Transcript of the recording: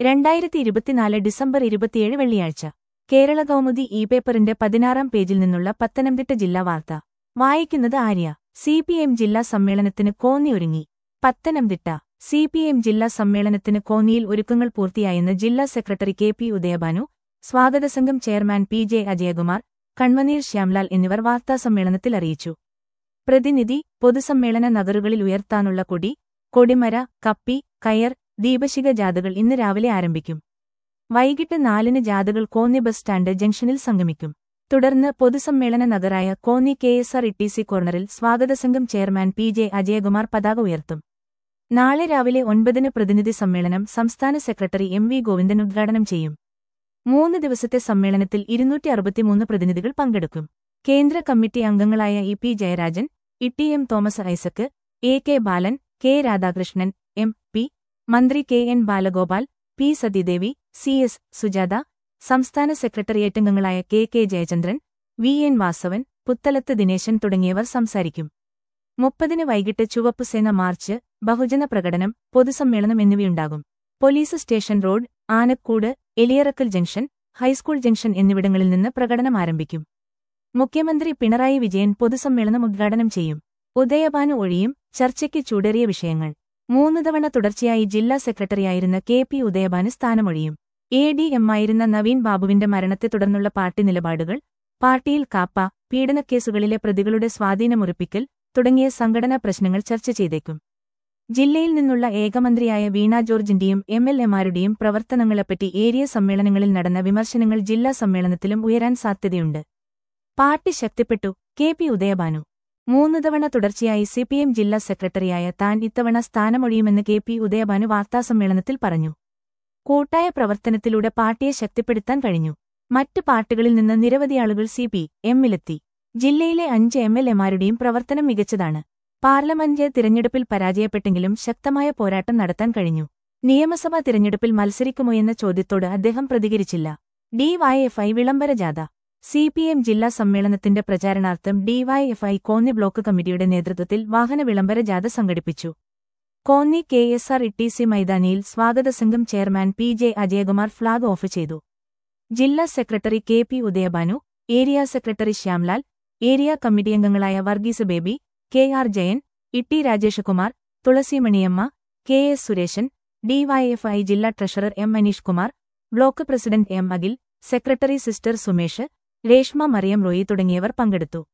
രണ്ടായിരത്തി ഇരുപത്തിനാല് ഡിസംബർ ഇരുപത്തിയേഴ് വെള്ളിയാഴ്ച കേരള കൗമുദി ഇ പേപ്പറിന്റെ പതിനാറാം പേജിൽ നിന്നുള്ള പത്തനംതിട്ട ജില്ലാ വാർത്ത വായിക്കുന്നത് ആര്യ സി പി എം ജില്ലാ സമ്മേളനത്തിന് കോന്നി ഒരുങ്ങി പത്തനംതിട്ട സി പി എം ജില്ലാ സമ്മേളനത്തിന് കോന്നിയിൽ ഒരുക്കങ്ങൾ പൂർത്തിയായെന്ന് ജില്ലാ സെക്രട്ടറി കെ പി ഉദയഭാനു സ്വാഗതസംഘം chairman P J Ajayakumar convener Shyamlal എന്നിവർ വാർത്താസമ്മേളനത്തിൽ അറിയിച്ചു പ്രതിനിധി പൊതുസമ്മേളന നഗറുകളിൽ ഉയർത്താനുള്ള കൊടി കൊടിമര കപ്പി കയർ ദീപശിഖ ജാഥകൾ ഇന്ന് രാവിലെ ആരംഭിക്കും വൈകിട്ട് നാലിന് ജാഥകൾ കോന്നി ബസ് സ്റ്റാൻഡ് ജംഗ്ഷനിൽ സംഗമിക്കും തുടർന്ന് പൊതുസമ്മേളന നഗറായ Konni K S R E കോർണറിൽ സ്വാഗതസംഘം ചെയർമാൻ പി ജെ അജയകുമാർ പതാക ഉയർത്തും നാളെ രാവിലെ ഒൻപതിന് പ്രതിനിധി സമ്മേളനം സംസ്ഥാന സെക്രട്ടറി എം വി ഗോവിന്ദൻ ഉദ്ഘാടനം ചെയ്യും മൂന്ന് ദിവസത്തെ സമ്മേളനത്തിൽ ഇരുന്നൂറ്റി അറുപത്തിമൂന്ന് പ്രതിനിധികൾ പങ്കെടുക്കും കേന്ദ്ര കമ്മിറ്റി അംഗങ്ങളായ E P Jayarajan E T M Thomas Isaac A K Balan K Radhakrishnan M P മന്ത്രി K N Balagopal P Sathidevi C S Sujatha സംസ്ഥാന സെക്രട്ടേറിയറ്റ് അംഗങ്ങളായ K K Jayachandran V N Vasavan Puthalath Dineshan തുടങ്ങിയവർ സംസാരിക്കും മുപ്പതിന് വൈകിട്ട് ചുവപ്പ് സേന മാർച്ച് ബഹുജന പ്രകടനം പൊതുസമ്മേളനം എന്നിവയുണ്ടാകും police station road Anakkoodu Eliyarakkal junction high school junction എന്നിവിടങ്ങളിൽ നിന്ന് പ്രകടനം ആരംഭിക്കും മുഖ്യമന്ത്രി പിണറായി വിജയൻ പൊതുസമ്മേളനം ഉദ്ഘാടനം ചെയ്യും ഉദയഭാനു ഒഴിയും ചർച്ചയ്ക്ക് ചൂടേറിയ വിഷയങ്ങൾ മൂന്ന് തവണ തുടർച്ചയായി ജില്ലാ സെക്രട്ടറിയായിരുന്ന കെ പി ഉദയഭാന് സ്ഥാനമൊഴിയും എ ഡി എമ്മായിരുന്ന നവീൻ ബാബുവിന്റെ മരണത്തെ തുടർന്നുള്ള പാർട്ടി നിലപാടുകൾ പാർട്ടിയിൽ കാപ്പ പീഡനക്കേസുകളിലെ പ്രതികളുടെ സ്വാധീനമുറപ്പിക്കൽ തുടങ്ങിയ സംഘടനാ പ്രശ്നങ്ങൾ ചർച്ച ചെയ്തേക്കും ജില്ലയിൽ നിന്നുള്ള ഏകമന്ത്രിയായ വീണ ജോർജിന്റെയും എം എൽ എമാരുടെയും പ്രവർത്തനങ്ങളെപ്പറ്റി ഏരിയ സമ്മേളനങ്ങളിൽ നടന്ന വിമർശനങ്ങൾ ജില്ലാ സമ്മേളനത്തിലും ഉയരാൻ സാധ്യതയുണ്ട് പാർട്ടി ശക്തിപ്പെട്ടു കെ പി ഉദയഭാനു മൂന്ന് തവണ തുടർച്ചയായി സിപിഎം ജില്ലാ സെക്രട്ടറിയായ താൻ ഇത്തവണ സ്ഥാനമൊഴിയുമെന്ന് കെ പി ഉദയഭാനു വാർത്താസമ്മേളനത്തിൽ പറഞ്ഞു കൂട്ടായ പ്രവർത്തനത്തിലൂടെ പാർട്ടിയെ ശക്തിപ്പെടുത്താൻ കഴിഞ്ഞു മറ്റ് പാർട്ടികളിൽ നിന്ന് നിരവധി ആളുകൾ സി പി എമ്മിലെത്തി ജില്ലയിലെ അഞ്ച് എം എൽ എമാരുടെയും പ്രവർത്തനം മികച്ചതാണ് പാർലമെന്റ് തിരഞ്ഞെടുപ്പിൽ പരാജയപ്പെട്ടെങ്കിലും ശക്തമായ പോരാട്ടം നടത്താൻ കഴിഞ്ഞു നിയമസഭാ തിരഞ്ഞെടുപ്പിൽ മത്സരിക്കുമോ എന്ന ചോദ്യത്തോട് അദ്ദേഹം പ്രതികരിച്ചില്ല ഡിവൈഎഫ്ഐ വിളംബര ജാഥ സി പി എം ജില്ലാ സമ്മേളനത്തിന്റെ പ്രചാരണാർത്ഥം ഡിവൈഎഫ്ഐ കോന്നി ബ്ലോക്ക് കമ്മിറ്റിയുടെ നേതൃത്വത്തിൽ വാഹന വിളംബര ജാഥ സംഘടിപ്പിച്ചു Konni K S R E C മൈതാനിയിൽ സ്വാഗതസംഘം chairman P J Ajayakumar flag off ചെയ്തു ജില്ലാ secretary K P Udayabhanu area secretary Shyamlal area committee അംഗങ്ങളായ Varghese Baby K R Jayan Itty Rajeshkumar Thulasimaniamma K S Suresan DYFI ജില്ലാ treasurer M Maneesh Kumar block president M Akhil secretary sister Sumesh Reshma Mariyam Roy തുടങ്ങിയവർ പങ്കെടുത്തു